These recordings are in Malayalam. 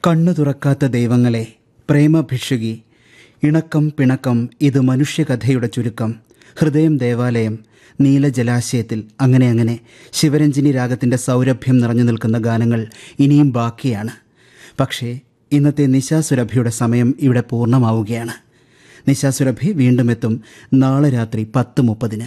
കണ്ണു തുറക്കാത്ത ദൈവങ്ങളെ പ്രേമഭിഷുകി ഇണക്കം പിണക്കം ഇത് മനുഷ്യകഥയുടെ ചുരുക്കം ഹൃദയം ദേവാലയം നീലജലാശയത്തിൽ അങ്ങനെ അങ്ങനെ ശിവരഞ്ജിനി രാഗത്തിൻ്റെ സൗരഭ്യം നിറഞ്ഞു നിൽക്കുന്ന ഗാനങ്ങൾ ഇനിയും ബാക്കിയാണ് പക്ഷേ ഇന്നത്തെ നിശാസുരഭിയുടെ സമയം ഇവിടെ പൂർണ്ണമാവുകയാണ് നിശാസുരഭി വീണ്ടും എത്തും നാളെ രാത്രി പത്ത് മുപ്പതിന്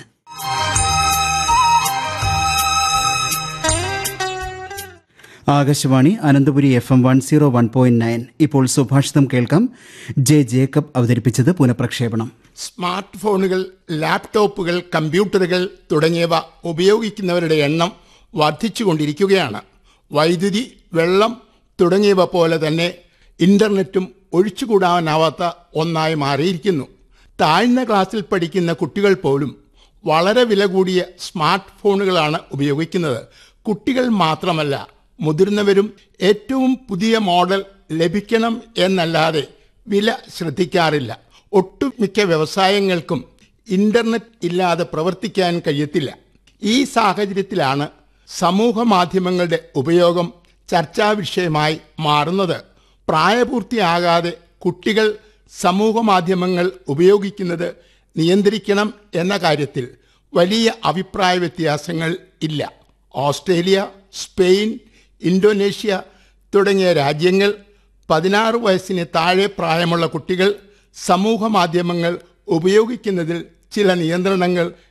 Akashvani Ananthapuri F M one zero one point nine ഇപ്പോൾ സുഭാഷിതം കേൾക്കാം ജെ ജേക്കബ് അവതരിപ്പിച്ചത് പുനഃപ്രക്ഷേപണം സ്മാർട്ട് ഫോണുകൾ ലാപ്ടോപ്പുകൾ കമ്പ്യൂട്ടറുകൾ തുടങ്ങിയവ ഉപയോഗിക്കുന്നവരുടെ എണ്ണം വർദ്ധിച്ചുകൊണ്ടിരിക്കുകയാണ് വൈദ്യുതി വെള്ളം തുടങ്ങിയവ പോലെ തന്നെ ഇന്റർനെറ്റും ഒഴിച്ചുകൂടാനാവാത്ത ഒന്നായി മാറിയിരിക്കുന്നു താഴ്ന്ന ക്ലാസ്സിൽ പഠിക്കുന്ന കുട്ടികൾ പോലും വളരെ വില കൂടിയ സ്മാർട്ട് ഫോണുകളാണ് ഉപയോഗിക്കുന്നത് കുട്ടികൾ മാത്രമല്ല മുതിർന്നവരും ഏറ്റവും പുതിയ മോഡൽ ലഭിക്കണം എന്നല്ലാതെ വില ശ്രദ്ധിക്കാറില്ല ഒട്ടുമിക്ക വ്യവസായങ്ങൾക്കും ഇന്റർനെറ്റ് ഇല്ലാതെ പ്രവർത്തിക്കാൻ കഴിയത്തില്ല ഈ സാഹചര്യത്തിലാണ് സമൂഹ മാധ്യമങ്ങളുടെ ഉപയോഗം ചർച്ചാ വിഷയമായി മാറുന്നത് പ്രായപൂർത്തിയാകാതെ കുട്ടികൾ സമൂഹ മാധ്യമങ്ങൾ ഉപയോഗിക്കുന്നത് നിയന്ത്രിക്കണം എന്ന കാര്യത്തിൽ വലിയ അഭിപ്രായ വ്യത്യാസങ്ങൾ ഇല്ല ഓസ്ട്രേലിയ സ്പെയിൻ ഇന്തോനേഷ്യ തുടങ്ങിയ രാജ്യങ്ങൾ പതിനാറ് വയസ്സിന് താഴെ പ്രായമുള്ള കുട്ടികൾ സമൂഹ മാധ്യമങ്ങൾ ഉപയോഗിക്കുന്നതിൽ ചില നിയന്ത്രണങ്ങൾ